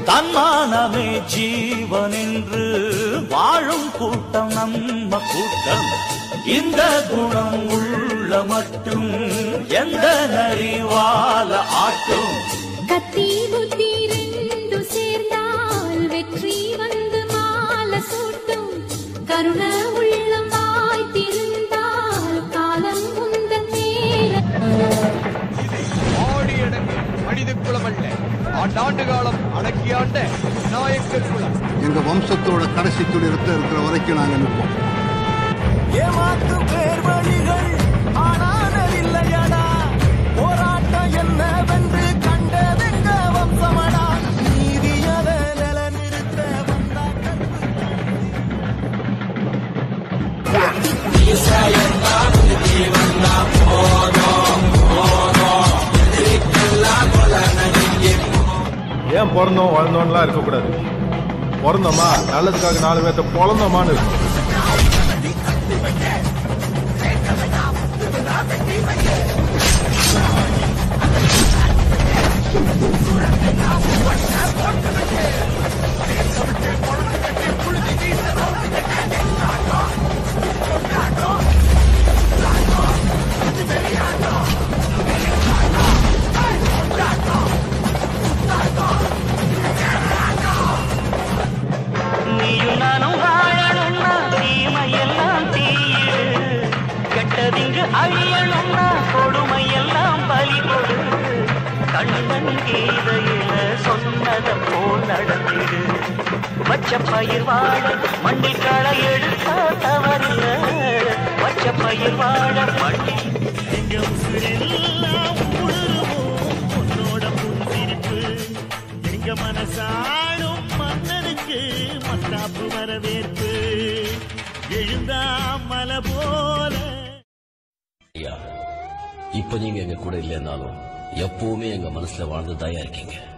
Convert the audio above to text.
தன்மானமே ஜீவன் என்று வாழும் கூட்டம் நம்ம கூட்டம் இந்த குணம் உள்ள மட்டும் எந்த நரிவால ஆட்டும் கத்தி புத்தி ரெண்டு சேர்ந்தால் வெற்றி வந்து மாலை சூட்டும் கருண உள்ளம் வாய்த்திருந்தால் காலம் உந்தன் மேல ஆடி அடங்கு மனித குலம் அல்ல ஆண்டாண்டு காலம் அடக்கியாண்ட விநாயகர் குலம் எங்க வம்சத்தோட கடைசி துளி ரத்தம் இருக்கிற வரைக்கும் நாங்க நிற்போம் ஏமாத்து பேர் வழிகள் ஆனானதில்லையடா போராட்டம் என்னவென்று கண்டதெங்க வம்சமடா நீதியத நிலநிறுத்த வந்தாக்கள் ஏன் பிறந்தோம் வளர்ந்தோம்லாம் இருக்கக்கூடாது பிறந்தோமா நல்லதுக்காக நாலு பேர்த்த பிறந்தோமான்னு இருக்கும் நீயும் நானும் வாழணும்னா தீமையெல்லாம் தீயிடு கெட்டதிங்கு அழியணும்னா கொடுமையெல்லாம் பலி கொடு கண்ணன் கீதையில சொன்னத போல் நடந்திடு வச்ச பயிர் வாழ மண்ணில் களை எடுத்தா தவறில்ல வச்ச பயிர் வாழ மண்ணில் எங்க உசுரெல்லாம் உணருவோம் உன்னோட புன்சிரிப்பு எங்க மனசாடும் மன்னனுக்கு மத்தாப்பு வரவேற்பு எழுந்தா மலை போல ஐயா இப்ப நீங்க எங்க கூட இல்லைன்னாலும் எப்பவுமே எங்க மனசுல வாழ்ந்துதான் இருக்கீங்க